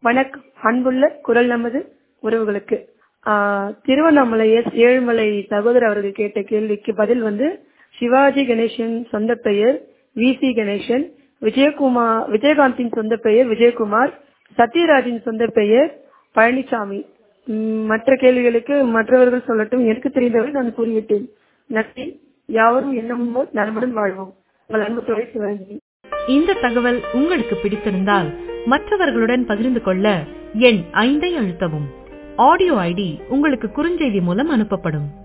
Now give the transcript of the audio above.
வணக்கம் அன்புள்ள குரல் நமது உறவுகளுக்கு ஆஹ் திருவண்ணாமலை எஸ் ஏழுமலை சகோதரர் அவர்கள் கேட்ட கேள்விக்கு பதில் வந்து சிவாஜி கணேசன் சொந்த பெயர் வி சி கணேசன் விஜயகுமார் விஜயகாந்தின் சொந்த பெயர் விஜயகுமார் சத்யராஜின் சொந்த பெயர் பழனிசாமி உம், மற்ற கேள்விகளுக்கு மற்றவர்கள் சொல்லட்டும் எனக்கு தெரிந்தவரை நான் கூறிவிட்டேன் நன்றி யாவரும் எண்ணமும் நலமுடன் வாழ்வோம் உங்கள் அன்பு துறை சிவாஜி இந்த தகவல் உங்களுக்கு பிடித்திருந்தால் மற்றவர்களுடன் பகிர்ந்து கொள்ள எண் ஐந்தை அழுத்தவும் ஆடியோ ஐடி உங்களுக்கு குறுஞ்செய்தி மூலம் அனுப்பப்படும்